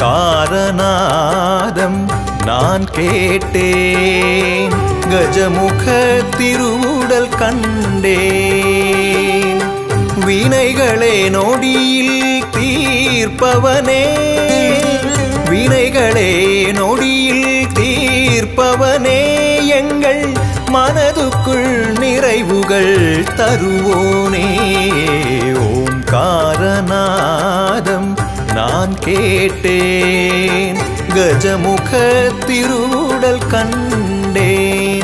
ஓங்காரநாதம் நான் கேட்டேன் கஜமுக திருவுடல் கண்டேன் வினைகளே நொடியில் தீர்ப்பவனே வினைகளே நொடியில் தீர்ப்பவனே எங்கள் மனதுக்குள் நிறைவுகள் தருவோனே ஓங்காரநாதம் நான் கேட்டேன் கஜமுக திருவுடல் கண்டேன்